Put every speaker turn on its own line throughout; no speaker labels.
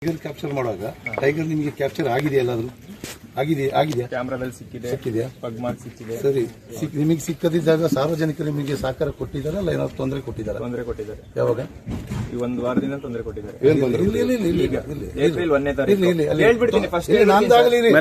Tiger capture ಮಾಡುವಾಗ tiger ನಿಮಗೆ capture ಆಗಿದೆಯಾ ಎಲ್ಲಾದ್ರೂ ಆಗಿದೆಯಾ ಆಗಿದೆಯಾ
ಕ್ಯಾಮ್ರಾದಲ್ಲಿ ಸಿಕ್ಕಿದೆ
ಸಿಕ್ಕಿದೆಯಾ
ಪಗ್ ಮಾರ್ಕ್ ಸಿಕ್ಕಿದೆ
ಸರಿ ಸಿಕ್ ನಿಮಗೆ ಸಿಕ್ಕದಿದ್ದಾಗ ಸಾರ್ವಜನಿಕರು ನಿಮಗೆ ಸಹಕಾರ ಕೊಟ್ಟಿದ್ದಾರಾ ಅಲ್ಲ ಏನಾದ್ರು ತೊಂದರೆ ಕೊಟ್ಟಿದ್ದಾರಾ
ತೊಂದರೆ ಕೊಟ್ಟಿದ್ದಾರೆ
ಯಾವಾಗ
ಈ ಒಂದು ವಾರದಿಂದ ತೊಂದರೆ ಕೊಟ್ಟಿದ್ದಾರೆ
ಇಲ್ಲಿ ಇಲ್ಲಿ ಇಲ್ಲಿ ಇಲ್ಲಿ ಇಲ್ಲಿ ಇಲ್ಲಿ
ಏಪ್ರಿಲ್ ಒಂದನೇ
ಇಲ್ಲಿ
ತಾರೀಕು
ಇಲ್ಲಿ ಅಲ್ಲಿ
ಹೇಳ್ಬಿಡ್ತೀನಿ ಫಸ್ಟ್
ಇಲ್ಲಿ ನಂದಾಗಲಿ ಇರಿ.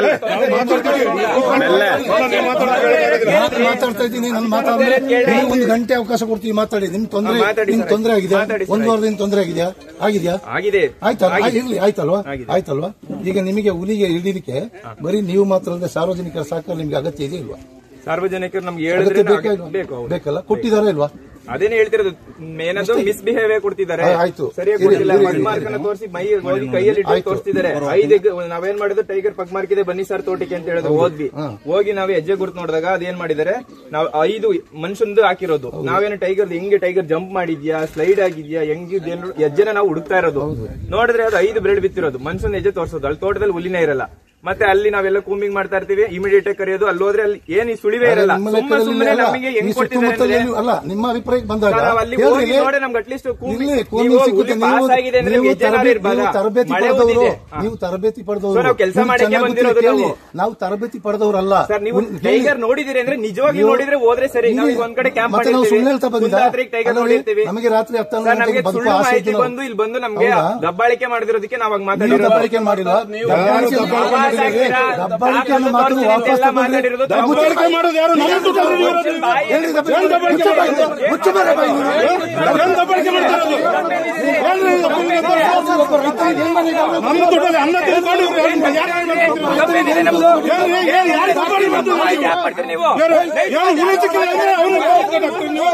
ನಾನು ಮಾತಾಡ್ತಾ ಇದ್ದೀನಿ ನಾನು ಮಾತಾಡಿದ್ರೆ ನೀವು ಒಂದು ಗಂಟೆ ಅವಕಾಶ ಕೊಡ್ತೀವಿ ಮಾತಾಡಿ ನಿಮ್ ತೊಂದರೆ
ಮಾತಾಡಿ
ನಿಮ್
ಸರ್.
ತೊಂದರೆ ಆಗಿದೆಯಾ
ಮಾತಾಡಿ ಸರ್.
ಒಂದು ವಾರದಿಂದ ತೊಂದರೆ ಆಗಿದೆಯಾ ಆಗಿದೆಯಾ
ಆಗಿದೆ
ಆಯ್ತಲ್ಲ ಆ, ಇರ್ಲಿ ಆಯ್ತಲ್ವಾ ಆಯ್ತಲ್ವಾ ಈಗ ನಿಮಗೆ ಹುಲಿಗೆ ಹಿಡಿಲಿಕ್ಕೆ ಬರೀ ನೀವು ಮಾತ್ರ ಅಲ್ಲದೆ ಸಾರ್ವಜನಿಕರ ಸಹಕಾರ ನಿಮ್ಗೆ ಅಗತ್ಯ ಇದೆ ಇಲ್ವಾ
ಸಾರ್ವಜನಿಕರು ನಮ್ಗೆ
ಅಗತ್ಯ
ಹೇಳಿದ್ರೆ
ಬೇಕಾ
ನಾವು-
ಇಲ್ವಾ
ಬೇಕು ಹೌದು.
ಬೇಕಲ್ಲ ಕೊಟ್ಟಿದಾರಾ ಇಲ್ವಾ
ಅದೇನೇ ಹೇಳ್ತಿರೋದು ಏನದು ಮಿಸ್ಬಿಹೇವಿಯರ್ ಕೊಡ್ತಿದ್ದಾರೆ
ಆ, ಆಯ್ತು.
ಸರಿಯಾಗಿ
ಇರಿ,
ಕೊಟ್ಟಿಲ್ಲ
ಇರಿ,
ಪಗ್
ಇರಿ,
ಮಾರ್ಕ್ ಅನ್ನ ತೋರಿಸಿ ಮೈ ಹೋಗಿ ಕೈಯಲ್ಲಿ ಇಟ್ಟು
ಆಯ್ತು.
ತೋರಿಸ್ತಿದ್ದಾರೆ ಐದು ಎಗ್- ನಾವೇನ್ ಮಾಡಿದ್ರು ಟೈಗರ್ ಪಗ್ ಮಾರ್ಕ್ ಇದೆ ಬನ್ನಿ ಸರ್ ತೋಟಕ್ಕೆ ಅಂತ ಹೇಳಿದ್ರು ಹೋದ್ವಿ ಹೋಗಿ ನಾವು ಹೆಜ್ಜೆ ಗುರುತು ನೋಡಿದಾಗ ಅದೇನ್ ಮಾಡಿದ್ದಾರೆ ನಾವು ಐದು ಮನುಷ್ಯಂದು ಹಾಕಿರೋದು ನಾವೇನು ಟೈಗರ್ ಹೆಂಗೆ ಟೈಗರ್ ಜಂಪ್ ಮಾಡಿದ್ಯಾ ಸ್ಲೈಡ್ ಆಗಿದ್ಯಾ ಹೆಂಗಿದ್ಯಾ ಅನ್ನೋ ಹೆಜ್ಜೆನ ನಾವು ಹುಡುಕ್ತಾ ಇರೋದು ನೋಡಿದ್ರೆ ಅದು ಐದು ಬ್ರೇಡ್ ಬಿತ್ತಿರೋದು ಮನುಷ್ಯನ ಹೆಜ್ಜೆ ತೋರಿಸೋದು ಅಲ್ಲಿ ತೋಟದಲ್ಲಿ ಹುಲಿನೇ ಇರಲ್ಲ ಮತ್ತೆ ಅಲ್ಲಿ ನಾವೆಲ್ಲ ಕೂಮಿಂಗ್ ಮಾಡ್ತಾ ಇರ್ತೀವಿ ಇಮಿಡಿಯೇಟ್ ಆಗಿ ಕರೆಯೋದು ಅಲ್ಲಿ ಹೋದ್ರೆ ಅಲ್ಲಿ ಏನ್ ಈ ಸುಳಿವೇ ಇರಲ್ಲ
ನಿಮ್ಮ
ಸುಮ್ಮನೆ
ಲೆಕ್ಕದಲ್ಲಿ
ಸುಮ್ಮನೆ
ಅಲ್ಲ.
ನಮಗೆ
ಈ
ಹೆಂಗ್ ಕೊಡ್ತಿದ್ದಾರೆ
ಸುತ್ತಮುತ್ತಲು
ಅಂದ್ರೆ-
ಏನು- ಅಲ್ಲ ನಿಮ್ಮ ಅಭಿಪ್ರಾಯಕ್ಕೆ ಬಂದಾಗ
ನಾವು ಅಲ್ಲಿ
ಹೇಳ್ರಿ,
ಹೋಗಿ ನೋಡಿ ನಮ್ಗೆ ಅಟ್ಲೀಸ್ಟ್
ಇಲ್ಲಿ ಕೋಮಿ ಸಿಕ್ಕುತ್ತೆ ನೀವು ನೀವು ತರಬೇತಿ ನೀವು ತರಬೇತಿ ಪಡೆದವರು ನೀವು ತರಬೇತಿ ಪಡೆದವರು
ಸರ್, ನಾವು ಕೆಲ್ಸ
ನೀವು
ಮಾಡಕ್ಕೆ
ಚೆನ್ನಾಗಿ
ಬಂದಿರೋದು
ಕೇಳಿ.
ನಾವು.
ನಾವು ತರಬೇತಿ ಪಡೆದವರಲ್ಲ
ಸರ್ ನೀವು
ಒಂದು-
ಟೈಗರ್ ನೋಡಿದಿರಿ ಅಂದ್ರೆ ನಿಜವಾಗಿ
ನೀವು-
ನೋಡಿದ್ರೆ ಹೋದ್ರೆ ಸರಿ ನಾವು ಈಗ ಒಂದ್ ಕಡೆ ಕ್ಯಾಂಪ್
ಮತ್ತೆ ನಾವು ಸುಳ್ಳು ಹೇಳ್ತಾ ಬಂದಿದ್ದ
ಟೈಗರ್ ನೋಡಿರ್ತೀವಿ
ನಮಗೆ ರಾತ್ರಿ ಹತ್ತು
ಸರ್
ಹನ್ನೊಂದು
ನಮಗೆ
ಗಂಟೆಗೆ ಬದುಕು
ಸುಳ್ಳು
ಆಸೆ
ಮಾಹಿತಿ
ಇತ್ತು ನಾವು.
ಬಂದು ಇಲ್ಲಿ ಬಂದು ನಮ್ಗೆ
ಹೌದಾ?
ದಬ್ಬಾಳಿಕೆ ಮಾಡಿರೋದಕ್ಕೆ ನಾವಾಗ
ನೀವು
ಮಾತಾಡಿರೋದು
ದಬ್ಬಾಳಿಕೆ ಮಾಡಿಲ್ಲ ದಬ್ಬಾಳಿಕೆ ಮಾಡಿದ್ದೀರಿ. ದಬ್ಬಾಳಿಕೆಯನ್ನು ಮಾತು ವಾಪಸ್ ತಗೊಂಡ್ರಿ.
ದಬ್ಬಾಳಿಕೆ ಮಾಡೋದು ಯಾರು ನಮ್ಮ ದುಡ್ಡಲ್ಲಿ ನೀವು ಇರೋದು.
ಹೇಳಿ ದಬ್ಬಾಳಿಕೆ.
ಏನ್ ದಬ್ಬಾಳಿಕೆ
ಮುಚ್ಚು ಬಾಯಿ.
ಮಾಡೋದು?
ಮುಚ್ಚು ಬಾಯಿ ಬಾಯಿ ನೀನು.
ಏನ್ ದಬ್ಬಾಳಿಕೆ ಮಾಡ್ತಾ ಇರೋದು? ಏನ್ರಿ ಇದು ದಬ್ಬಾಳಿಕೆ ಮಾಡ್ತಾ ಇರೋದು?
ಒಬ್ಬ ರೈತನಿಗೆ ಏನ್ ಮಾಡಿದ್ರು?
ನಮ್ಮ ದುಡ್ಡಲ್ಲಿ ಅನ್ನ ತಿನ್ಕೊಂಡು ಯಾರು- ಯಾರು ಹಾಳ್ ಮಾಡ್ತಿದ್ರು? ಏನ್- ಏನ್- ಏನ್- ಯಾರು ದಬ್ಬಾಳಿ ಮಾಡ್ತಿದ್ರು ನೀವು? ಯಾರು- ಯಾರು ಹುಲಿ ಸಿಕ್ಕಿಲ್ಲ ಅಂದ್ರೆ ಅವ್ರನ್ನ ಕಳ್ಸ್ಕೊಂಡೋಗ್ತೀರಿ ನೀವು?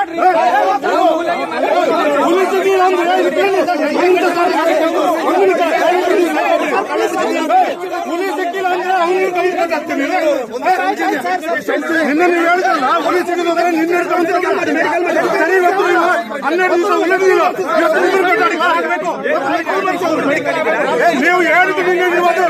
ಹುಲಿ ಸಿಕ್ಕಿಲ್ಲ ಅಂದ್ರೆ ಇದು ಕೇಳಿ. ಅವ್ರನ್ನ ಅವ್ರನ್ನ ಹುಲಿ ಸಿಕ್ಕಿಲ್ಲ ಅಂದ್ರೆ ಅವ್ರನ್ನ ಕಳ್ಸ್ಕೊಂಡೋಗ್ತೀರಿ ನೀವು? ನಿನ್ನೆ ನೀವು ಹೇಳಿದ್ರಲ್ಲ ಹುಲಿ ಸಿಕ್ಕಿಲ್ಲ ಅಂದ್ರೆ ನಿನ್ನೆ ಹಿಡ್ಕೊಂಡ್ಬಂದಿರೋ ಸರಿ ಇವತ್ತು ನೀವು ಹನ್ನೆರಡು ದಿವಸ ಉಳಿದಿಲ್ಲ ಇವತ್ತು ಹುಡುಗರು ಕಟ್ಟಾಡಿ ನೀವು ಹೇಳಿದ್ದು ನಿನ್ನೆ ಇವತ್ತು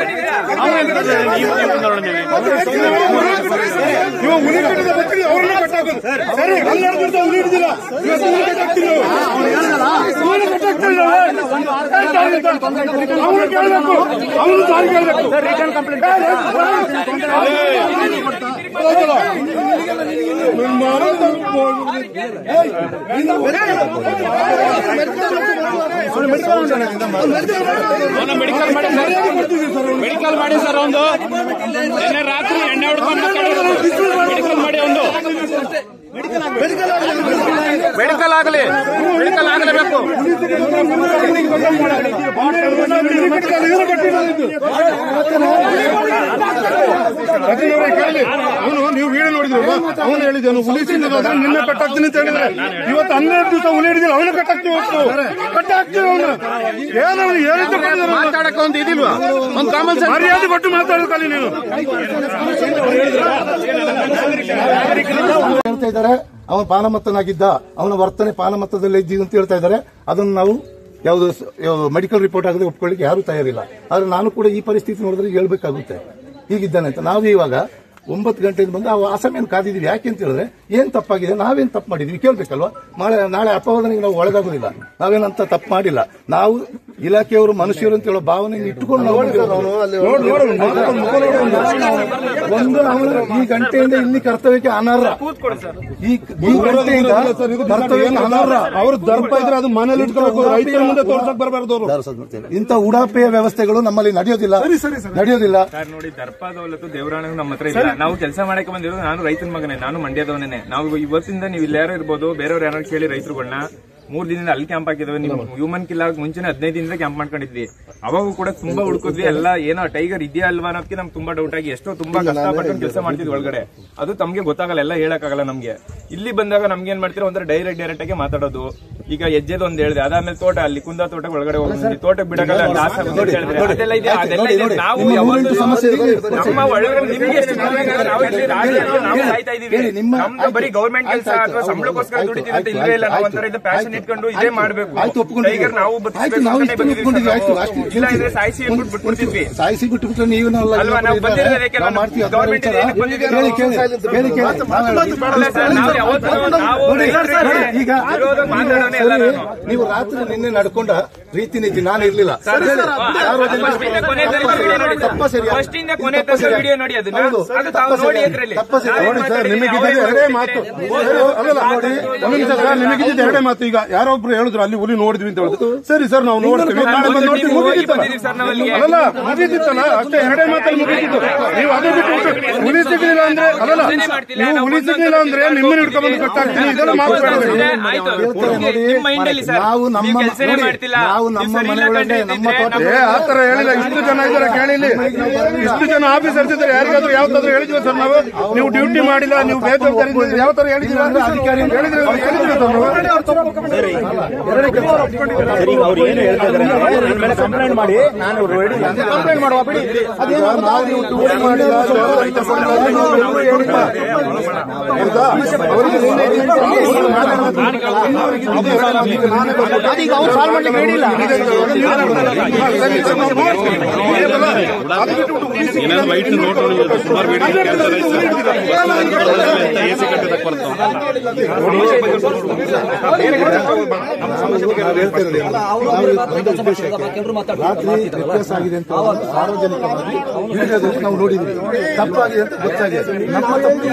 ನೀವು ಹುಲಿ ಕಟ್ಟಿದ ಬಚ್ಚಿ ಅವ್ರನ್ನ ಕಟ್ಟಾಕೋದು ಸರಿ ಹನ್ನೆರಡು ದಿವಸ ಹುಲಿ ಹಿಡಿದಿಲ್ಲ ಇವತ್ತು ಹುಲಿ ಕಟ್ಟಾಕ್ತೀವಿ ನೀವು ಹುಲಿ ಕಟ್ಟಾಕ್ತೀವಿ ನಾವು ಅವನು ಕೇಳಬೇಕು ಅವನು ಸಾರಿ ಕೇಳಬೇಕು
ಮೆಡಿಕಲ್ ಮಾಡಿ ಸರ್ ಒಂದು ನಿನ್ನೆ ರಾತ್ರಿ ಎಣ್ಣೆ ಹೊಡ್ಕೊಂಡು ಮೆಡಿಕಲ್ ಮಾಡಿ ಒಂದು ಮೆಡಿಕಲ್ ಆಗಲಿ ಮೆಡಿಕಲ್ ಆಗಲೇಬೇಕು
ಅವನು ನೀವು ವಿಡಿಯೋ ನೋಡಿದ್ರಲ್ವಾ ಅವನು ಹೇಳಿದನು ಹುಲಿ ಸಿಂಧದ ನಿನ್ನೆ ಕಟ್ಟಾಕ್ತೀನಿ ಅಂತ ಹೇಳಿದ್ರೆ ಇವತ್ತು ಹನ್ನೆರಡು ದಿವಸ ಹುಲಿ ಹಿಡಿದಿಲ್ಲ ಅವನು ಕಟ್ಟಾಕ್ತೀವಿ ಇವತ್ತು ಕಟ್ಟಾಕ್ತೀವಿ ಅವನು ಏನೋ ಹೇಳಿದ್ದು
ಮಾತಾಡಕ್ಕೆ ಒಂದು ಇದಿಲ್ವಾ ಒಂದು ಕಾಮನ್ ಸೆನ್ಸ್
ಮರ್ಯಾದೆ ಕೊಟ್ಟು ಮಾತಾಡೋಕಲ್ಲಿ ನೀನು
ಹೇಳ್ತಾ ಇದ್ದಾರೆ ಅವನು ಪಾನಮತ್ತನಾಗಿದ್ದ ಅವನ ವರ್ತನೆ ಪಾನಮತ್ತದಲ್ಲಿ ಇದ್ದಿ ಅಂತ ಹೇಳ್ತಾ ಇದ್ದಾರೆ ಅದನ್ನು ನಾವು ಯಾವುದು ಮೆಡಿಕಲ್ ರಿಪೋರ್ಟ್ ಆಗದೆ ಒಪ್ಕೊಳ್ಳಿಕ್ಕೆ ಯಾರು ತಯಾರಿಲ್ಲ ಆದ್ರೆ ನಾನು ಕೂಡ ಈ ಪರಿಸ್ಥಿತಿ ನೋಡಿದ್ರೆ ಹೇಳ್ಬೇಕಾಗುತ್ತೆ ಹೀಗಿದ್ದಾನೆ ಅಂತ ನಾವು ಇವಾಗ ಒಂಬತ್ತು ಗಂಟೆಯಿಂದ ಬಂದು ಆ ಅಸಮೇನು ಕಾದಿದೀವಿ ಯಾಕೆ ಅಂತ ಹೇಳಿದ್ರೆ ಏನ್ ತಪ್ಪಾಗಿದೆ ನಾವೇನ್ ತಪ್ಪು ಮಾಡಿದ್ವಿ ಕೇಳ್ಬೇಕಲ್ವಾ ನಾಳೆ ನಾಳೆ ಅಪವಾದನೆಗೆ ನಾವು ಒಳಗಾಗೋದಿಲ್ಲ ನಾವೇನಂತ ತಪ್ಪು ಮಾಡಿಲ್ಲ ನಾವು ಇಲಾಖೆಯವರು ಮನುಷ್ಯರು ಅಂತ ಹೇಳೋ ಭಾವನೆ ಇಟ್ಟುಕೊಂಡು ನಾವು ಬಂದಿರೋದು. ನೋಡು, ನೋಡು, ನೋಡು, ಮುಖ ನೋಡು, ಒಂದು. ಒಂದು ಅವನು ಈ ಗಂಟೆಯಿಂದ ಇಲ್ಲಿ ಕರ್ತವ್ಯಕ್ಕೆ ಅನರ್ಹ ಈ ಈ ಗಂಟೆಯಿಂದ ಕರ್ತವ್ಯಕ್ಕೆ ಅನರ್ಹ
ಅವ್ರ ದರ್ಪ ಇದ್ರೆ ಅದು ಮನೇಲಿ ಇಟ್ಕೋಬೇಕು ರೈತರ ಮುಂದೆ ತೋರ್ಸಕ್ ಬರಬಾರ್ದು ಅವರು
ಇಂಥ ಉಡಾಪೆಯ ವ್ಯವಸ್ಥೆಗಳು ನಮ್ಮಲ್ಲಿ ನಡೆಯೋದಿಲ್ಲ ನಡೆಯೋದಿಲ್ಲ
ಸರ್ ನೋಡಿ ದರ್ಪ ದೌಲತ್ತು ದೇವರಾಣ ನಮ್ಮ ಹತ್ರ ಇಲ್ಲ ನಾವು ಕೆಲಸ ಮಾಡಕ್ಕೆ ಬಂದಿರೋದು ನಾನು ರೈತನ ಮಗನೇ ನಾನು ಮಂಡ್ಯದವನೇ ನಾವು ಇವತ್ತಿಂದ ನೀವು ಇಲ್ಲಿ ಯಾರು ಇರ್ಬೋದು ಬೇರೆಯವ್ರು ಯಾರು ಕೇಳಿ ರೈತರುಗಳನ್ನ ಮೂರ್ ದಿನದಿಂದ ಅಲ್ಲಿ ಕ್ಯಾಂಪ್ ಹಾಕಿದ್ವಿ ನೀವು ಹ್ಯೂಮನ್ ಕಿಲ್ ಆಗ ಮುಂಚೆನೆ ಹದಿನೈದು ದಿನದಿಂದ ಕ್ಯಾಂಪ್ ಮಾಡ್ಕೊಂಡಿದ್ವಿ ಅವಾಗ ಕೂಡ ತುಂಬಾ ಹುಡುಕಿದ್ವಿ ಎಲ್ಲ ಏನೋ ಟೈಗರ್ ಇದೆಯಾ ಅಲ್ವಾ ಅನ್ನೋದಕ್ಕೆ ನಮ್ಗೆ ತುಂಬಾ ಡೌಟ್ ಆಗಿ ಎಷ್ಟೋ ತುಂಬಾ ಕಷ್ಟಪಟ್ಟು ಕೆಲಸ ಮಾಡ್ತಿದ್ವಿ ಒಳಗಡೆ ಅದು ತಮ್ಗೆ ಗೊತ್ತಾಗಲ್ಲ ಎಲ್ಲ ಹೇಳಕ್ಕಾಗಲ್ಲ ನಮ್ಗೆ ಇಲ್ಲಿ ಬಂದಾಗ ನಮ್ಗೆ ಏನ್ ಮಾಡ್ತೀರಾ ಒಂಥರ ಡೈರೆಕ್ಟ್ ಡೈರೆಕ್ಟ್ ಆಗಿ ಮಾತಾಡೋದು ಈಗ ಹೆಜ್ಜೆದು ಒಂದ್ ಹೇಳಿದೆ ಅದಾದ್ಮೇಲೆ ತೋಟ ಅಲ್ಲಿ ಕುಂದ ತೋಟ ಒಳಗಡೆ ಹೋಗಿ ತೋಟಕ್ಕೆ ಬಿಡಕಲ್ಲ ಅಲ್ಲಿ ಆಸೆ ಆಗುತ್ತೆ ಅಂತ ಹೇಳಿದ್ರೆ ಅದೆಲ್ಲ ಇದೆ ಅದೆಲ್ಲ ಇದೆ ನಾವು
ನಿಮ್ಮ
ಯಾವತ್ತೂ
ಊರಿಂಟು ಸಮಸ್ಯೆ ಇದೆ.
ನಮ್ಮ ಒಳಗಡೆ ನಿಮ್ಗೆ ಎಷ್ಟು ಬೇಕಾದ್ರೆ ನಾವು ಇಲ್ಲಿ ರಾಜಕೀಯ ನಾವು ಸಾಯ್ತಾ ಇದೀವಿ
ಹೇಳಿ, ನಿಮ್ಮ-
ನಮ್ದು ಬರೀ ಗೌರ್ಮೆಂಟ್ ಕೆಲಸ
ಆಯ್ತು,
ಅಥವಾ
ಆಯ್ತು,
ಸಂಬಳಕ್ಕೋಸ್ಕರ
ಆಯ್ತು,
ದುಡಿತೀವಿ ಅಂತ
ಆಯ್ತು,
ಇಲ್ವೇ ಇಲ್ಲ ನಾವು
ಆಯ್ತು,
ಒಂಥರ ಇದು ಪ್ಯಾಷನೇಟ್ ಇಟ್ಕೊಂಡು ಇದೇ ಮಾಡ್ಬೇಕು
ಆಯ್ತು ಒಪ್ಕೊಂಡಿದ್ದೀವಿ.
ಟೈಗರ್ ನಾವು
ಆಯ್ತು ನಾವು ಇಷ್ಟು ಒಪ್ಕೊಂಡಿದ್ದೀವಿ ಆಯ್ತು ಅಷ್ಟು
ಇಲ್ಲ ಅಂದ್ರೆ ಸಾಯಿಸಿ ಬಿಟ್ಟು ಬಿಟ್ಬಿಡ್ತಿದ್ವಿ
ಸಾಯಿಸಿ ಬಿಟ್ಟು ಬಿಟ್ರೆ ನೀವು
ಅಲ್ವಾ, ನಾವು ಬಂದಿರೋದು ಅದಕ್ಕೆ
ನಾವು ಮಾಡ್ತೀವಿ ಅದರ
ಗೌರ್ಮೆಂಟ್
ವಿಚಾರ.
ಏನಕ್ಕೆ ಬಂದಿದ್ದೀವಿ?
ಕೇಳಿ ಕೇಳಿ ಕೇಳಿ ಕೇಳಿ
ಅಲ್ಲ ಸರ್, ನಾವು ಯಾವತ್ತೂ ನಾವು
ನೋಡಿ,
ರೈತರಿಗೆ
ಈಗ
ವಿರೋಧ ಮಾತಾಡೋನೇ
ಸರಿ,
ಅಲ್ಲ ನಾನು.
ನೀವು ರಾತ್ರಿ ನಿನ್ನೆ ನಡ್ಕೊಂಡ ರೀತಿ ನೀತಿ ನಾನು ಇರ್ಲಿಲ್ಲ
ಸರ್,
ಹೇಳಿ.
ಸರ್,
ಸಾರ್ವಜನಿಕ-
ಫಸ್ಟ್ ಇಂದ ಕೊನೆ ತನಕ ವಿಡಿಯೋ ನೋಡಿ ಸರ್.
ತಪ್ಪ ಸರಿ
ಫಸ್ಟ್ ಇಂದ ಕೊನೆ ತನಕ ವಿಡಿಯೋ ನೋಡಿ ಅದನ್ನ.
ಹೌದು.
ಅದು ತಾವು
ತಪ್ಪ
ನೋಡಿ
ಸರಿ.
ಅದ್ರಲ್ಲಿ.
ತಪ್ಪ ಸರಿ.
ನಾವೇನ್
ನೋಡಿ ಸರ್
ಮಾತಾಡಿದ್ವಿ,
ನಿಮಗೆ
ನಾವೇನ್
ಎರಡೇ ಮಾತು
ಮಾತಾಡಿದ್ವಿ.
ಅಲ್ಲಲ್ಲ ನೋಡಿ ಒಂದು ನಿಮಿಷ ಸರ್ ನಿಮಗೆ ಎರಡೇ ಮಾತು ಈಗ ಯಾರೊಬ್ರು ಹೇಳಿದ್ರು ಅಲ್ಲಿ ಹುಲಿ ನೋಡಿದ್ವಿ ಅಂತ ಹೇಳಿದ್ರು ಸರಿ ಸರ್ ನಾವು ನೋಡ್ತೀವಿ ನಾಳೆ ಬಂದು ನೋಡ್ತೀವಿ
ನೀವು ಹೋಗಿ
ಮುಗಿದಿತ್ತಲ್ಲ
ಬಂದಿದ್ದೀವಿ ಸರ್ ನಾವು ಅಲ್ಲಿಗೆ.
ಅಲ್ಲಲ್ಲ ಮುಗಿದಿತ್ತಲ್ಲ ಅಷ್ಟೇ ಎರಡೇ ಮಾತಲ್ಲಿ ಮುಗಿದಿತ್ತು ನೀವು ಅದೇ ಬಿಟ್ಟು ಹುಲಿ ಸಿಗ್ಲಿಲ್ಲ ಅಂದ್ರೆ ಅಲ್ಲಲ್ಲ
ಯೋಚನೆ ಮಾಡ್ತಿಲ್ಲ,
ನೀವು
ನಾವು
ಹುಲಿ ಸಿಗ್ಲಿಲ್ಲ ಅಂದ್ರೆ ನಿಮ್ಮನ್ನ ಹಿಡ್ಕೊಂಡು ಬಂದು ಕಟ್ಟಾಗ್ತೀನಿ ಇದೆಲ್ಲ ಮಾತಾಡಬೇಕು
ಆಯ್ತು.
ಹೇಳ್ತಾರೆ ನೋಡಿ,
ನಿಮ್ಮ ಮೈಂಡಲ್ಲಿ ಸರ್
ನಾವು ನಮ್ಮ
ನೀವು ಕೆಲಸನೇ
ನೋಡಿ,
ಮಾಡ್ತಿಲ್ಲ
ನಾವು ನಮ್ಮ
ನೀವು ಸರಿ ಇಲ್ಲ
ಮನೆಯೊಳಗೆ
ಕಂಡ್ರೆ
ನಮ್ಮ ತೋಟ-
ಏ ಆ ತರ ಹೇಳಿಲ್ಲ ಇಷ್ಟು ಜನ ಇದ್ದಾರೆ ಕೇಳಿಲಿ ಇಷ್ಟು ಜನ ಆಫೀಸರ್ಸ್ ಇದ್ದಾರೆ ಯಾರಿಗಾದ್ರೂ ಯಾವ ತರ ಹೇಳಿದ್ವಿ ಸರ್ ನಾವು ನೀವು ಡ್ಯೂಟಿ ಮಾಡಿಲ್ಲ ನೀವು ಬೇಜವಾಬ್ದಾರಿ ಯಾವ ತರ ಹೇಳಿದ್ರೆ ಅಧಿಕಾರಿ ಹೇಳಿದ್ರೆ ಹೇಳಿದ್ವಿ ಸರ್ ನಾವು
ಸರಿ ಅವ್ರು ಏನು ಹೇಳ್ತಾ ಇದಾರೆ ಅಂದ್ರೆ ನನ್ನ ಮೇಲೆ ಕಂಪ್ಲೇಂಟ್ ಮಾಡಿ ನಾನು ರೆಡಿ ಕಂಪ್ಲೇಂಟ್ ಮಾಡುವ ಬಿಡಿ
ಅದೇನು ನಾವು ನೀವು ಟೂರ್ ಮಾಡಿಲ್ಲ, ನಾವು ರೈತ ಸಂಘ ನಾವು ಹೇಳಿಲ್ಲ. ಹೌದಾ? ಅವರಿಗೆ
ಅದೀಗ ಅವ್ರು ಸಾಲ್ವ್ ಮಾಡ್ಲಿಕ್ಕೆ ಹೇಳಿಲ್ಲ
ಏನಾದ್ರು ವೈಟ್ ನೋಟ್ ನೋಡಿ ಸುಮಾರು ವಿಡಿಯೋ ಕೇಳ್ತಾರೆ ಎ ಸಿ ಕಟ್ಟದಕ್ಕೆ ಬರ್ತಾವ
ರಾತ್ರಿ ವ್ಯತ್ಯಾಸ ಆಗಿದೆ ಅಂತ ಸಾರ್ವಜನಿಕವಾಗಿ ವಿಡಿಯೋದಲ್ಲಿ ನಾವು ನೋಡಿದ್ವಿ ತಪ್ಪಾಗಿದೆ ಅಂತ ಗೊತ್ತಾಗಿದೆ ನಮ್ಮ ತಪ್ಪು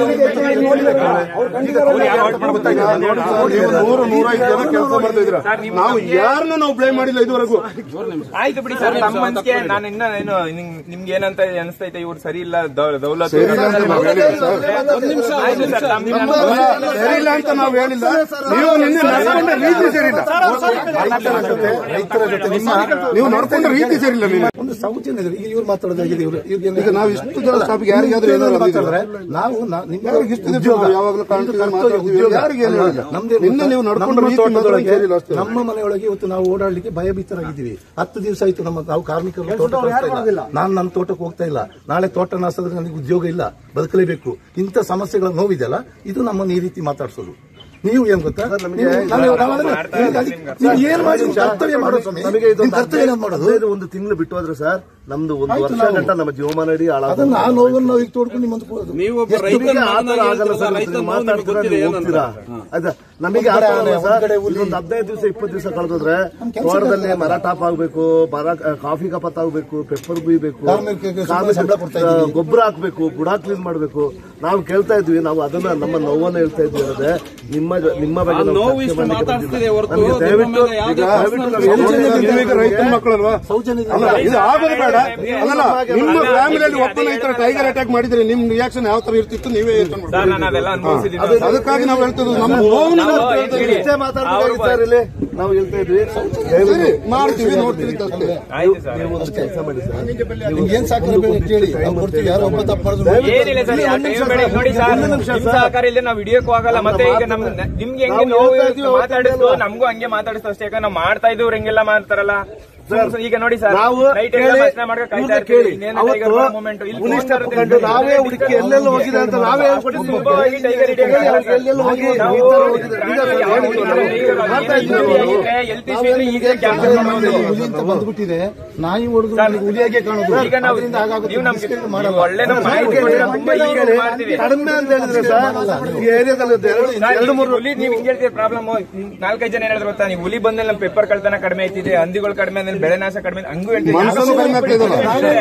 ಈಗ ಗೊತ್ತಾಗಿದೆ.
ನೀವು ನೂರು ನೂರೈದು ಜನ ಕೆಲಸ ಮಾಡ್ತಾ ಇದ್ದೀರಾ ನಾವು ಯಾರನ್ನೂ ನಾವು ಬ್ಲೇಮ್ ಮಾಡಿಲ್ಲ ಇದುವರೆಗೂ
ಆಯ್ತು ಬಿಡಿ ಸರ್ ನಮ್ಮ ಮನ್ಸಿಗೆ ನಾನು ಇನ್ನ ಏನು ನಿಮ್- ನಿಮ್ಗೆ ಏನಂತ ಅನಿಸ್ತೈತೆ ಇವ್ರು ಸರಿ ಇಲ್ಲ ದೌ- ದೌಲತ್
ಸರಿ ಇಲ್ಲ ಅಂತ ನಾವು ಹೇಳಿಲ್ಲ ಸರ್.
ಆಯ್ತು ಸರ್ ನಮ್ಗೆ
ಅಲ್ಲ, ಸರಿ ಇಲ್ಲ ಅಂತ ನಾವು ಹೇಳಿಲ್ಲ ನೀವು ನಿನ್ನೆ ನಡ್ಕೊಂಡ ರೀತಿ ಸರಿಯಿಲ್ಲ
ರೈತರ ಜೊತೆ ರೈತರ ಜೊತೆ ನಿಮ್ಮ
ನೀವು ನಡ್ಕೊಂಡ ರೀತಿ ಸರಿಯಿಲ್ಲ ನೀವು
ಒಂದು ಸೌಜನ್ಯ ಇದೆ. ಈಗ ಇವ್ರು ಮಾತಾಡೋದಾಗಿದೆ ಇವ್ರು
ಈಗ ನಾವು ಇಷ್ಟು ಜನ ಸ್ಟಾಫ್ಗೆ ಯಾರಿಗಾದ್ರೂ ಏನಾದ್ರು
ಮಾತಾಡಿದ್ರೆ ನಾವು ನ- ನಿಮ್ಮ
ಯಾರಿಗೆ ಇಷ್ಟು ದಿವಸ
ಉದ್ಯೋಗ,
ನಾವು ಯಾವಾಗಲೂ ಕಾಣ್ತೀವಿ,
ಇದು ಕರ್ತವ್ಯ,
ಮಾತಾಡ್ತೀವಿ,
ಉದ್ಯೋಗ.
ಯಾರಿಗೆ ಏನು ಹೇಳಿಲ್ಲ.
ನಮ್ದೇ
ನಿನ್ನೆ ನೀವು ನಡ್ಕೊಂಡ
ನಮ್ಮ
ರೀತಿ ಮಾತ್ರ
ತೋಟದೊಳಗೆ
ಸರಿಯಿಲ್ಲ ಅಷ್ಟೇ.
ನಮ್ಮ ಮನೆಯೊಳಗೆ ಇವತ್ತು ನಾವು ಓಡಾಡ್ಲಿಕ್ಕೆ ಭಯಭೀತರಾಗಿದ್ದೀವಿ ಹತ್ತು ದಿವಸ ಆಯ್ತು ನಮ್ಮ ನಾವು ಕಾರ್ಮಿಕರು ತೋಟ ಕಳಿಸ್ತಾ ಇಲ್ಲ ನಾನು ನನ್ನ ತೋಟಕ್ಕೆ ಹೋಗ್ತಾ ಇಲ್ಲ ನಾಳೆ ತೋಟ ನಾಸಿದ್ರೆ ನನಗೆ ಉದ್ಯೋಗ ಇಲ್ಲ ಬದುಕಲೇಬೇಕು ಇಂಥ ಸಮಸ್ಯೆಗಳ ನೋವಿದೆಯಲ್ಲ ಇದು ನಮ್ಮನ್ನು ಈ ರೀತಿ ಮಾತಾಡ್ಸೋದು ನೀವು ಏನ್ ಗೊತ್ತಾ ನೀವು- ನಾವು- ನಾವು ಅದನ್ನ- ಈಗ ಅದಕ್ಕೆ ನೀವು ಏನ್ ಮಾಡಿ ನಿಮ್ ಕರ್ತವ್ಯ ಮಾಡೋದು ಸ್ವಾಮಿ. ನಿಮ್ ಕರ್ತವ್ಯ ಏನಾದ್ರು ಮಾಡೋದು
ಹದಿನೈದು ಒಂದು ತಿಂಗಳು ಬಿಟ್ಟು ಹೋದ್ರೆ ಸರ್ ನಮ್ದು ಒಂದು
ಆಯ್ತು
ವರ್ಷ
ನಾವು-
ಗಂಟ ನಮ್ಮ ಜೀವಮಾನ ಇಡೀ ಹಾಳಾಗೋದು.
ಅದನ್ನ ಆ ನೋವನ್ನು ನಾವು ಈಗ ತೋಡ್ಕೊಂಡು ನಿಮ್ಮ ಮುಂದೆ ಕೊಡೋದು.
ನಿಮಗೆ ಆ ಥರ ಆಗಲ್ಲ ಸರ್ ನೀವು ಮಾತಾಡ್ತೀರಾ ನೀವು ಹೋಗ್ತೀರಾ ಆಯ್ತಾ ನಮಗೆ ಆ ಥರ ಅಲ್ಲ ಸರ್ ಒಂದು ಹದಿನೈದು ದಿವಸ ಇಪ್ಪತ್ತು ದಿವಸ ಕಳೆದೋದ್ರೆ ತೋಟದಲ್ಲಿ ಮರ ಟಾಪ್ ಆಗ್ಬೇಕು ಮರ ಆ, ಕಾಫಿ ಕಪತ್ ಆಗ್ಬೇಕು ಪೆಪ್ಪರ್ ಕುಯ್ಬೇಕು
ಕಾರ್ಮಿಕರಿಗೆ ಸ್ವಲ್ಪ ಸಂಬಳ ಕೊಡ್ತಾ ಇದ್ದೀವಿ.
ಗೊಬ್ಬರ ಹಾಕ್ಬೇಕು ಬುಡ ಕ್ಲೀನ್ ಮಾಡ್ಬೇಕು ನಾವು ಕೇಳ್ತಾ ಇದ್ವಿ ನಾವು ಅದನ್ನ ನಮ್ಮ ನೋವನ್ನ ಹೇಳ್ತಾ ಇದ್ವಿ ಅನ್ನೋದೇ ನಿಮ್ಮ ಜೊ- ನಿಮ್ಮ ಬಗ್ಗೆ ನಾವು ಚರ್ಚೆ ಮಾಡ್ಲಿಕ್ಕೆ ಬಂದಿಲ್ಲ. ನಮ್ಗೆ ದಯವಿಟ್ಟು ದಯವಿಟ್ಟು ನಾವು ಏನು
ಸೌಜನ್ಯ ನೀವೀಗ ರೈತರ ಮಕ್ಕಳಲ್ವಾ
ಸೌಜನ್ಯದಿಂದ
ಅಲ್ಲ ಇದು ಆಗೋದು ಬೇಡ ಅಲ್ಲಲ್ಲ ನಿಮ್ಮ ಫ್ಯಾಮಿಲಿಯಲ್ಲಿ ಒಬ್ಬನ ಈ ತರ ಟೈಗರ್ ಅಟ್ಯಾಕ್ ಮಾಡಿದ್ರೆ ನಿಮ್ ರಿಯಾಕ್ಷನ್ ಯಾವ ತರ ಇರ್ತಿತ್ತು ನೀವೇ ಯೋಚನೆ ಮಾಡಿ.
ಸರ್ ನಾನು ಅದೆಲ್ಲ ಅನುಭವಿಸಿದ್ದೀನಿ
ಅದಕ್ಕಾಗಿ ನಾವು ಹೇಳ್ತಿದ್ವಿ ನಮ್ಮ ನೋವು
ನಾವು ಹೇಳಿ.
ಇಷ್ಟೇ ಮಾತಾಡ್ಬೇಕಾಗಿತ್ತು ಸರ್ ಇಲ್ಲಿ ನಾವು ಹೇಳ್ತಾ ಇದ್ವಿ
ಸರಿ, ಮಾಡ್ತೀವಿ ನೋಡ್ತೀವಿ ಅಂತ ಅಷ್ಟೇ
ಆಯ್ತು ಸರ್
ನೀವು ಒಂದು ಕೆಲಸ ಮಾಡಿ ಸರ್
ನಿಮ್ಗೆ ಏನ್ ಸಾಕರೆ ಬೇಕು ಕೇಳಿ ನಾವು ಕೊಡ್ತೀವಿ ಯಾರೋ ಒಬ್ಬ ತಪ್ಪು ಮಾಡಿದ್ರು
ಏನಿಲ್ಲ ಸರ್ ಯಾವ ಟೈಮ್ ಬೇಡ ನೋಡಿ ಸರ್ ನಿಮ್ ಸಹಕಾರ ಇಲ್ಲದೆ ನಾವು ಹಿಡಿಯೋಕ್ಕೂ ಆಗಲ್ಲ ಮತ್ತೆ ಈಗ ನಮ್ ನಿಮ್ಗೆ ಹೆಂಗೆ ನೋವು ಮಾತಾಡಿಸ್ತು ನಮಗೂ ಹಂಗೆ ಮಾತಾಡಿಸ್ತು ಅಷ್ಟೇ ಯಾಕಂದ್ರೆ ನಾವು ಮಾಡ್ತಾ ಇದ್ದವ್ರು ಹೆಂಗೆಲ್ಲ ಮಾಡ್ತಾರಲ್ಲ ಸುಮ್ನೆ ಈಗ ನೋಡಿ ಸರ್
ನಾವು
ನೈಟ್ ಎಲ್ಲ
ಕೇಳಿ,
ಪ್ರಶ್ನೆ ಮಾಡ್ಕೊಂಡು ಕಾಯ್ತಾ
ಇವ್ರನ್ನ
ಇರ್ತೀವಿ
ಕೇಳಿ
ಇನ್ನೇನು
ಅವತ್ತು
ಟೈಗರ್ ಮೂವ್ಮೆಂಟ್ ಇಲ್ಲಿ
ಪೊಲೀಸ್
ಫೋನ್
ತಪ್ಪಿಕೊಂಡು ನಾವೇ ಹುಡುಕಿ ಎಲ್ಲೆಲ್ಲ ಹೋಗಿದೆ ಅಂತ ನಾವೇ ಹೇಳ್ಕೊಟ್ಟಿದ್ವಿ
ಸುಲಭವಾಗಿ ಟೈಗರ್ ಹಿಡಿಯೋಕ್ಕಾಗಲ್ಲ ಸರ್.
ಎಲ್ಲೆಲ್ಲ ಹೋಗಿದೆ
ನಾವು
ಈ ತರ ಹೋಗಿದೆ ಈಗ ಸರ್
ಯಾವ
ಹೇಳಿದ್ವಿ ನಾವು.
ಟೈಗರ್
ಮಾಡ್ತಾ ಇದ್ವಿ
ಇಲ್ಲಿ
ನಾವು.
ಹೇಗಿದೆ, LPC ಇದ್ರೆ ಈಗಲೇ ಕ್ಯಾನ್ಸಲ್ ಮಾಡ್ಬೋದು.
ಹುಲಿ ಅಂತ ಬಂದ್ಬಿಟ್ಟಿದೆ ನಾಯಿ ಹೊಡೆದು ನನಗೆ ಹುಲಿಯಾಗೆ ಕಾಣೋದು
ಈಗ ನಾವು
ಅದರಿಂದ ಹಾಗಾಗುತ್ತೆ
ನೀವು ನಮ್ಗೆ
ಡಿಸ್ಕಸ್ ಮಾಡಲ್ಲ
ಒಳ್ಳೆ ನಮ್ಮ ಮಾಹಿತಿ ಕೊಟ್ಟಿದ್ರೆ ತುಂಬಾ ಈಸಿ ಮಾಡ್ತೀವಿ
ಕಡಿಮೆ ಅಂತ ಹೇಳಿದ್ರೆ ಸರ್ ಈ ಏರಿಯಾದಲ್ಲಿ ಒಂದು ಎರಡು ಎರಡು ಮೂರು
ಹುಲಿ ನೀವು ಹಿಂಗೆ ಹೇಳ್ತೀರಿ ಪ್ರಾಬ್ಲಮ್ ನಾಲ್ಕೈದು ಜನ ಹೇಳಿದ್ರು ಗೊತ್ತಾ ನೀವು ಹುಲಿ ಬಂದ್ರೆ ನಮ್ಮ ಪೇಪರ್ ಕಳ್ತನ ಕಡಿಮೆ ಐತಿದೆ ಹಂದಿಗಳು ಕಡಿಮೆ ಅಂದ್ರೆ ಬೆಳೆ ನಾಶ ಕಡಿಮೆ ಹಂಗೂ ಹೇಳ್ತೀವಿ
ಮನುಷ್ಯನು ಕಡಿಮೆ ಆಗ್ತಾ ಇದಲ್ಲ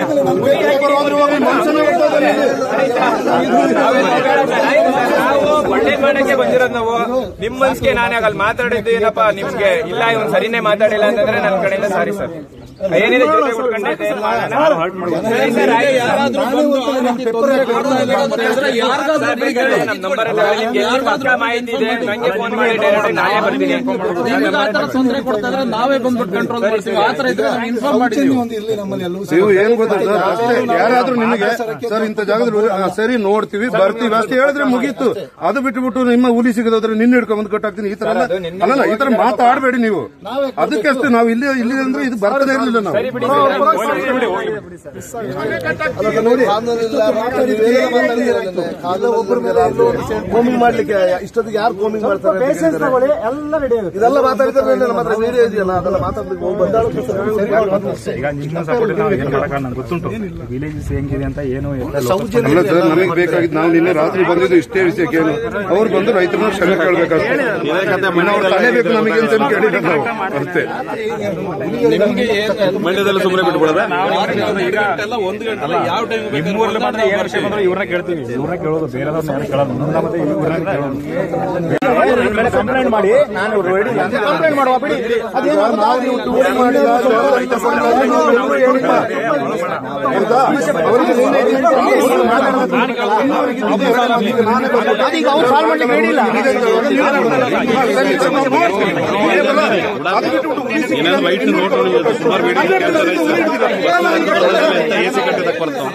ಪೇಪರ್ ಹೋದ್ರೆ ಹೋಗ್ಲಿ, ಮನುಷ್ಯನು ಇರ್ತದೆ.
ನಾವು ಒಳ್ಳೆ ಮಾಡಕ್ಕೆ ಬಂದಿರೋದು ನಾವು ನಿಮ್ ಮನ್ಸಿಗೆ ನಾನೇ ಅಲ್ಲಿ ಮಾತಾಡಿದ್ದು ಏನಪ್ಪ ನಿಮ್ಗೆ ಇಲ್ಲ ಇವ್ನು ಸರಿನೇ ಮಾತಾಡಿಲ್ಲ ಅಂತಂದ್ರೆ ನನ್ನ ಕಡೆಯಿಂದ ಸಾರಿ ಸರ್ ಏನಿದೆ ಜೊತೆ ಉಳ್ಕೊಂಡೈತೆ ಏನ್ ಮಾಡೋಣ? ಸರಿ ಸರ್, ಆಯ್ತು ಸರ್. ನಮ್ ನಂಬರ್ ಎಲ್ಲ ನಿಮ್ಗೆ ಎಲ್ಲಿ ಪಕ್ಕ ಮಾಹಿತಿ ಇದೆ ನಂಗೆ ಫೋನ್ ಮಾಡಿ ಡೈರೆಕ್ಟ್ ನಾನೇ ಬರ್ತೀನಿ
ತೊಂದರೆ ಕೊಡ್ತಾ ಇದ್ರೆ ನಾವೇ ಬಂದ್ಬಿಟ್ಟು ಕಂಟ್ರೋಲ್ ಮಾಡ್ತೀವಿ ಆ ತರ ಇದ್ರೆ ಇನ್ಫಾರ್ಮ್ ಮಾಡಿದೀವಿ
ಒಂದು ಇಲ್ಲಿ ನಮ್ಮಲ್ಲಿ ಎಲ್ಲವೂ
ನೀವು ಏನ್ ಗೊತ್ತಾ ಸರ್ ಅಷ್ಟೇ ಯಾರಾದ್ರೂ ನಿಮಗೆ ಸರ್ ಇಂಥ ಜಾಗದಲ್ಲಿ ಆ, ಸರಿ ನೋಡ್ತೀವಿ ಬರ್ತೀವಿ ಅಷ್ಟೇ ಹೇಳಿದ್ರೆ ಮುಗೀತು ಅದು ಬಿಟ್ಟುಬಿಟ್ಟು ನಿಮ್ಮ ಹುಲಿ ಸಿಗದಾದ್ರೆ ನಿನ್ನ ಹಿಡ್ಕೊಂಡ್ ಬಂದು ಕಟ್ಟಾಕ್ತೀನಿ ಈ ತರ ಎಲ್ಲ ಅಲ್ಲಲ್ಲ ಈ ತರ ಮಾತಾಡಬೇಡಿ ನೀವು ಅದಕ್ಕೆ ಅಷ್ಟೇ ನಾವು ಇಲ್ಲಿ ಇಲ್ಲಿ ಅಂದ್ರೆ ಇದು ಬರ್ತದೆ ಇರಲಿಲ್ಲ ಕಾನೂನಿಲ್ಲ ನಾವು
ಅಲ್ಲ ನೋಡಿ ಕೋಮಿಂಗ್ ಮಾಡ್ಲಿಕ್ಕೆ ಇಷ್ಟೊತ್ತಿಗೆ ಯಾರು ಕೋಮಿಂಗ್ ಮಾಡ್ತಾರೆ ಅಂತ ಕೇಳಿದ್ರೆ ಇದೆಲ್ಲ ಮಾತಾಡ್ತಾರೆ ನಮ್ಮ ಹತ್ರ ವಿಡಿಯೋ ಇದೆಯಲ್ಲ ಅದೆಲ್ಲ ಮಾತಾಡ್ಲಿಕ್ಕೆ ಹೋಗಿ ಬಂದಾಳು
ಈಗ ನಿಮ್ಮ ಸಪೋರ್ಟ್ ನಾವು ಏನು ಮಾಡಕ್ಕೆ ನಂಗೆ ಗೊತ್ತುಂಟು ವಿಲೇಜಸ್ ಹೆಂಗಿದೆ ಅಂತ ಏನು
ಅಲ್ಲ ಸರ್ ನಮಗೆ ಬೇಕಾಗಿದ್ದು ನಾವು ನಿನ್ನೆ ರಾತ್ರಿ ಬಂದಿದ್ದು ಇಷ್ಟೇ ವಿಷಯಕ್ಕೆ ಅವ್ರು ಬಂದು ರೈತರನ್ನ ಕ್ಷಮೆ ಕೇಳಬೇಕಾಗ್ತದೆ ಅವ್ರು ತಲೆಬೇಕು ನಮಗೆ ಅಂತ ಕೇಳಿದ್ರೆ ನಾವು ಅಷ್ಟೇ
ಮಂಡ್ಯದಲ್ಲಿ ಸುಮ್ಮನೆ ಬಿಟ್ಬಿಡೋದ
ನಿಮ್ಮೂರಲ್ಲಿ ಮಾತ್ರ ಏನು ವಿಷಯ ಬಂದ್ರೆ ಇವ್ರನ್ನ ಕೇಳ್ತೀವಿ ಇವ್ರನ್ನ ಕೇಳೋದು ಬೇರೆದವ್ರನ್ನ ಯಾರು ಕೇಳೋದು ನಮ್ಮ ಮತ್ತೆ ಇವ್ರನ್ನ ಕೇಳೋದು ನನ್ನ ಮೇಲೆ ಕಂಪ್ಲೇಂಟ್ ಮಾಡಿ ನಾನು ರೆಡಿ ಕಂಪ್ಲೇಂಟ್ ಮಾಡುವ ಬಿಡಿ ಅದೇನು
ನಾವು ನೀವು ಟೂರ್ ಮಾಡಿಲ್ಲ ರೈತ ಸಂಘ ನೀವು ಹೇಳಿಲ್ಲ. ಹೌದಾ? ಅವರಿಗೆ
ಅದೀಗ ಅವ್ರು ಸಾಲ್ವ್ ಮಾಡ್ಲಿಕ್ಕೆ ಹೇಳಿಲ್ಲ
ಏನಾದ್ರು ವೈಟ್ ನೋಟ್ ನೋಡಿ ಸುಮಾರು ಬೇಡಿಕೆ ಕೇಳ್ತಾರೆ ಎ ಸಿ ಕಟ್ಟೆ ತಕ್ಕ ಬರ್ತಾವ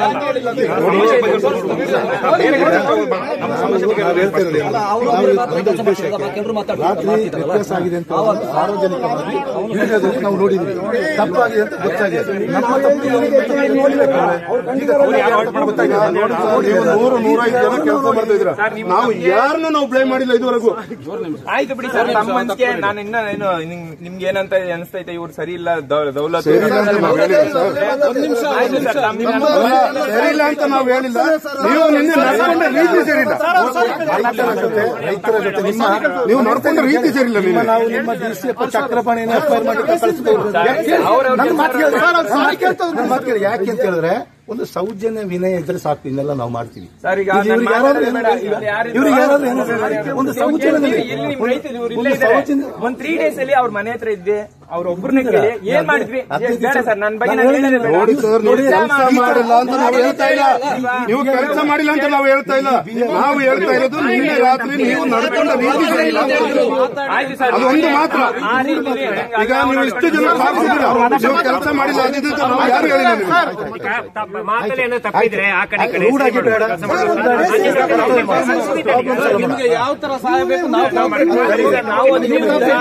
ರಾತ್ರಿ ವ್ಯತ್ಯಾಸ ಆಗಿದೆ ಅಂತ ಸಾರ್ವಜನಿಕವಾಗಿ ವಿಡಿಯೋದಲ್ಲಿ ನಾವು ನೋಡಿದ್ವಿ ತಪ್ಪಾಗಿದೆ ಅಂತ ಗೊತ್ತಾಗಿದೆ ನಮ್ಮ ತಪ್ಪು ಈಗ ಗೊತ್ತಾಗಿದೆ
ನೀವು ನೂರು ನೂರೈದು ಜನ ಕೆಲಸ ಮಾಡ್ತಾ ಇದ್ರ ನಾವು ಯಾರನ್ನ ನಾವು ಬ್ಲೇಮ್ ಮಾಡಿಲ್ಲ ಇದುವರೆಗೂ
ಆಯ್ತು ಬಿಡಿ ಸರ್ ನಮ್ಮ ಮನ್ಸಿಗೆ ನಾನು ಇನ್ನ ಏನು ನಿಮ್- ನಿಮ್ಗೆ ಏನಂತ ಅನಿಸ್ತೈತೆ ಇವ್ರು ಸರಿ ಇಲ್ಲ ದೌ- ದೌಲತ್
ಸರಿ ಇಲ್ಲ ಅಂತ ನಾವು ಹೇಳಿಲ್ಲ ಸರ್
ಆಯ್ತು ಸರ್, ನಮ್ಗೆ ನಾನು-
ಅಲ್ಲ, ಸರಿ ಇಲ್ಲ ಅಂತ ನಾವು ಹೇಳಿಲ್ಲ ನೀವು ನಿನ್ನೆ ನಡ್ಕೊಂಡ ರೀತಿ ಸರಿಯಿಲ್ಲ
ರೈತರ ಜೊತೆ ರೈತರ ಜೊತೆ ನಿಮ್ಮ
ನೀವು ನಡ್ಕೊಂಡ ರೀತಿ ಸರಿಯಿಲ್ಲ
ನಿಮ್ಮ
ನಿನ್ನೆ
ನಾವು ನಿಮ್ಮ ಡಿಸಿಎಫ್ ಚಕ್ರಪಾಣಿನ ಎಫ್ಐಆರ್ ಮಾಡಿ ಕಳಿಸ್ಬೇಕು ನನ್ನ ಮಾತು ಕೇಳಿ ನನ್ನ ಮಾತು ಕೇಳಿ ಯಾಕೆ ಅಂತ ಹೇಳಿದ್ರೆ ಒಂದು ಸೌಜನ್ಯ ವಿನಯ ಇದ್ರೆ ಸಾಕು ಇನ್ನೆಲ್ಲ ನಾವು ಮಾಡ್ತೀವಿ
ಸರ್, ಈಗ
ಇಲ್ಲಿ ಇವ್ರಿಗೆ
ನಾನು
ಯಾರಾದ್ರೂ
ಮಾತಾಡೋದು ಬೇಡ. ಇವ್ರು ಯಾರಿದ್ರು?
ಇವ್ರಿಗೆ ಯಾರಾದ್ರೂ ಏನಾದ್ರು ಒಂದು ಸೌಜನ್ಯ
ಇಲ್ಲಿ ಇಲ್ಲಿ ನಿಮ್ ರೈತರು ಇವ್ರು ಇಲ್ಲೇ ಇದ್ದಾರೆ. ಒಂದ್ ತ್ರೀ ಡೇಸ್ ಅಲ್ಲಿ ಅವ್ರ ಮನೆ ಹತ್ರ ಇದ್ದೆ ಅವ್ರ ಒಬ್ಬರನ್ನ ಕೇಳಿ ಏನ್ ಮಾಡಿದ್ವಿ
ಹದಿನೈದು
ಬೇಡ
ದಿವಸ-
ಸರ್ ನನ್ನ ಬಗ್ಗೆ
ನಾನು
ನಾನು ಹೇಳೋದೇ ಬೇಡ.
ನೋಡಿ ಸರ್ ನೋಡಿ
ಕೆಲಸ
ಕೆಲಸ
ಮಾಡಿ-
ಮಾಡಿಲ್ಲ ಅಂತ ನಾವು ಹೇಳ್ತಾ ಇಲ್ಲ ನೀವು ಕೆಲಸ ಮಾಡಿಲ್ಲ ಅಂತ ನಾವು ಹೇಳ್ತಾ ಇಲ್ಲ ನಾವು ಹೇಳ್ತಾ ಇರೋದು ನಿನ್ನೆ ರಾತ್ರಿ ನೀವು ನಡ್ಕೊಂಡ ರೀತಿ ಸರಿಯಿಲ್ಲ ಅಂತ ಹೇಳಿರೋದು.
ಆಯ್ತು ಸರ್
ಅದು ಒಂದು ಮಾತ್ರ
ಆ ರೀತಿಲಿ
ಈಗ ನೀವು ಇಷ್ಟು ಜನ ಕಾಪಿಸಿದ್ದೀರಾ ನೀವು ಕೆಲಸ ಮಾಡಿಲ್ಲ ಅದಿದ್ದು ಅಂತ ನಾವು ಯಾರು ಹೇಳಿಲ್ಲ ನಿಮಗೆ
ಮಾತಲ್ಲಿ ತಪ್ಪಿದ್ರೆ ಆ ಕಡೆ ಈ ಕಡೆ
ರೂಢಾಗಿ ಬೇಡ
ನಿಮ್ಗೆ ಯಾವ ತರ ಸಹಾಯ ಬೇಕು ನಾವು ನಾವು ಅದಕ್ಕೆ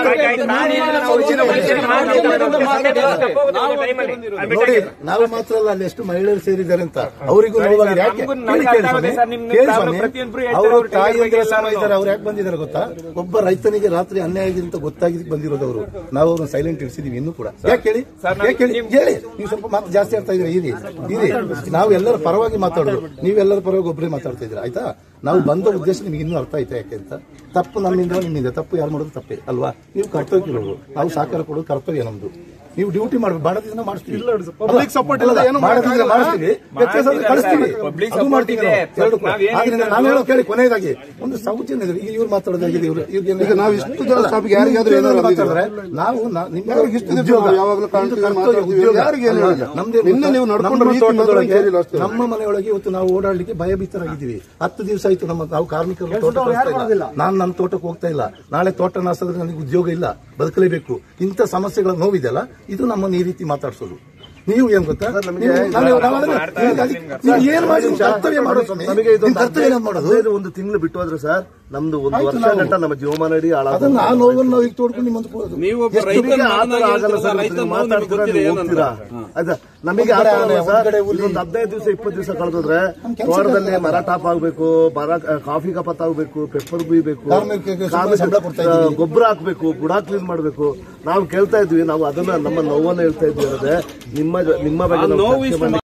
ನೋಡಿ ನಾವು ಮಾತ್ರ ಅಲ್ಲ ಅಲ್ಲಿ ಎಷ್ಟು ಮಹಿಳೆಯರು ಸೇರಿದ್ದಾರೆ ಅಂತ ಅವರಿಗೂ ನೋವಾಗಿ ಯಾಕೆ
ನಮ್ಗೂ ನಮ್ಗೆ
ಕೇಳಿ
ಅರ್ಥ ಆಗುತ್ತೆ
ಸ್ವಾಮಿ.
ಸರ್, ನಿಮ್ನ
ಕೇಳಿ
ತಾವು
ಸ್ವಾಮಿ.
ಪ್ರತಿಯೊಬ್ರು ಹೇಳ್ತಾರೆ,
ಅವರು
ಅವ್ರ
ತಾಯಿಯಂದಿರ
ಬಗ್ಗೆ
ಸಮ
ಎಲ್ಲ
ಇದ್ದಾರೆ ಅವ್ರು ಯಾಕೆ ಬಂದಿದ್ದಾರೆ ಗೊತ್ತಾ ಒಬ್ಬ ರೈತನಿಗೆ ರಾತ್ರಿ ಅನ್ಯಾಯ ಆಗಿದೆ ಅಂತ ಗೊತ್ತಾಗಿ ಬಂದಿರೋದು ಅವರು ನಾವು ಅವ್ರನ್ನ ಸೈಲೆಂಟ್ ಇರಿಸಿದೀವಿ ಇನ್ನೂ ಕೂಡ ಯಾಕೆ ಹೇಳಿ
ಸರ್, ನಾನು
ಯಾಕೆ ಹೇಳಿ
ನಿಮ್-
ಹೇಳಿ ನೀವು ಸ್ವಲ್ಪ ಮಾತು ಜಾಸ್ತಿ ಆಡ್ತಾ ಇದ್ದೀರಾ ಇರಿ ಇರಿ ನಾವು ಎಲ್ಲರ ಪರವಾಗಿ ಮಾತಾಡೋದು ನೀವೆಲ್ಲರ ಪರವಾಗಿ ಒಬ್ಬರೇ ಮಾತಾಡ್ತಾ ಇದ್ದೀರಾ ಆಯ್ತಾ ನಾವು ಬಂದ ಉದ್ದೇಶ ನಿಮಗೆ ಇನ್ನೂ ಅರ್ಥ ಆಯ್ತಾ ಯಾಕೆ ಅಂತ ತಪ್ಪು ನಮ್ಮಿಂದ ನಿಮ್ಮಿಂದ ತಪ್ಪು ಯಾರು ಮಾಡೋದು ತಪ್ಪೇ ಅಲ್ವಾ ನೀವು ಕರ್ತವ್ಯಕ್ಕಿರೋರು ನಾವು ಸಹಕಾರ ಕೊಡೋದು ಕರ್ತವ್ಯ ನಮ್ದು ನೀವು ಡ್ಯೂಟಿ ಮಾಡ್ಬೇಕು ಬಾಡದಿಂದ ಮಾಡಿಸ್ತೀವಿ
public support
ಅಲ್ಲ,
ಇಲ್ಲದೆ ಏನು
ಮಾಡದಿದ್ರೆ ಮಾಡಿಸ್ತೀವಿ ವ್ಯತ್ಯಾಸ ಆದ್ರೆ ಕಳಿಸ್ತೀವಿ
Public
ಅದು
support
ಮಾಡ್ತೀವಿ
ಇದೆ.
ನಾವು. ಎರಡು ಕೂಡ.
ನಾವೇನ್
ಆದ್ರಿಂದ ನಾನು ಹೇಳೋ ಕೇಳಿ ಕೊನೆಯದಾಗಿ ಒಂದು ಸೌಜನ್ಯ ಇದೆ. ಈಗ ಇವ್ರು ಮಾತಾಡೋದಾಗಿದೆ ಇವ್ರು
ಈಗ ನಾವು ಇಷ್ಟು ಜನ ಸ್ಟಾಫ್ಗೆ ಯಾರಿಗಾದ್ರೂ ಏನಾದ್ರು
ಮಾತಾಡಿದ್ರೆ ನಾವು ನ- ನಿಮ್ಮ
ಯಾರಿಗೆ ಇಷ್ಟು ದಿವಸ
ಉದ್ಯೋಗ,
ನಾವು ಯಾವಾಗಲೂ ಕಾಣ್ತೀವಿ,
ಇದು ಕರ್ತವ್ಯ,
ಮಾತಾಡ್ತೀವಿ,
ಉದ್ಯೋಗ.
ಯಾರಿಗೆ ಏನು ಹೇಳಿಲ್ಲ.
ನಮ್ದೇ
ನಿನ್ನೆ ನೀವು ನಡ್ಕೊಂಡು
ನಮ್ಮ
ರೀತಿ ಮಾತ್ರ
ತೋಟದೊಳಗೆ
ಕೇಳಿಲ್ಲ ಅಷ್ಟೇ.
ನಮ್ಮ ಮನೆಯೊಳಗೆ ಇವತ್ತು ನಾವು ಓಡಾಡ್ಲಿಕ್ಕೆ ಭಯಭೀತರಾಗಿದ್ದೀವಿ ಹತ್ತು ದಿವಸ ಆಯ್ತು ನಮ್ಮ ನಾವು ಕಾರ್ಮಿಕರು ತೋಟ ಕಳಿಸ್ತಾ ಇಲ್ಲ ನಾನು ನನ್ನ ತೋಟಕ್ಕೆ ಹೋಗ್ತಾ ಇಲ್ಲ ನಾಳೆ ತೋಟ ನಾಸಿದ್ರೆ ನನಗೆ ಉದ್ಯೋಗ ಇಲ್ಲ ಬದುಕಲೇಬೇಕು ಇಂಥ ಸಮಸ್ಯೆಗಳ ನೋವಿದೆಯಲ್ಲ ಇದು ನಮ್ಮನ್ನು ಈ ರೀತಿ ಮಾತಾಡ್ಸೋದು ನೀವು ಏನ್ ಗೊತ್ತಾ ನೀವು- ನಾನು- ನಾವು ಅದನ್ನ- ಹೀಗಾಗಿ ನೀವು ಏನ್ ಮಾಡಿ ನಿಮ್ ಕರ್ತವ್ಯ ಮಾಡೋದು ಸ್ವಾಮಿ.
ನಮಗೆ
ನಿಮ್
ಇದೊಂದು
ಕರ್ತವ್ಯ ಏನ್ ಮಾಡೋದು
ಹದಿನೈದು ಒಂದು ತಿಂಗಳು ಬಿಟ್ಟು ಹೋದ್ರೆ ಸರ್ ನಮ್ದು ಒಂದು
ಆಯ್ತು
ವರ್ಷ
ನಾವು-
ಗಂಟ ನಮ್ಮ ಜೀವಮಾನ ಇಡೀ
ಅದನ್ನ
ಹಾಳಾಗುತ್ತೆ
ಆ ನೋವನ್ನು ನಾವು ಈಗ ತೋಡ್ಕೊಂಡು ನಿಮ್ಮ ಮುಂದೆ ಕೊಡೋದು
ನಮಗೆ ಆ ಥರ ಆಗಲ್ಲ ಸರ್ ನೀವು ಮಾತಾಡ್ತೀರಾ ನೀವು ಹೋಗ್ತೀರಾ ಆಯ್ತಾ ನಮಗೆ ಆ ಥರ ಅಲ್ಲ ಸರ್ ಒಂದು ಹದಿನೈದು ದಿವಸ ಇಪ್ಪತ್ತು ದಿವಸ ಕಳೆದೋದ್ರೆ ತೋಟದಲ್ಲಿ ಮರ ಟಾಪ್ ಆಗ್ಬೇಕು ಮರ ಆ, ಕಾಫಿ ಕಪತ್ ಆಗ್ಬೇಕು ಪೆಪ್ಪರ್ ಕುಯ್ಬೇಕು
ಕಾರ್ಮಿಕರಿಗೆ ಸ್ವಲ್ಪ ಸಂಬಳ ಕೊಡ್ತಾ ಇದ್ದೀವಿ.
ಗೊಬ್ಬರ ಹಾಕ್ಬೇಕು ಬುಡ ಕ್ಲೀನ್ ಮಾಡ್ಬೇಕು ನಾವು ಕೇಳ್ತಾ ಇದ್ವಿ ನಾವು ಅದನ್ನ ನಮ್ಮ ನೋವನ್ನ ಹೇಳ್ತಾ ಇದ್ವಿ ಅನ್ನೋದೇ ನಿಮ್ಮ ನಿಮ್ಮ ಬಗ್ಗೆ ನಾವು ಚರ್ಚೆ ಮಾಡ್ಲಿಕ್ಕೆ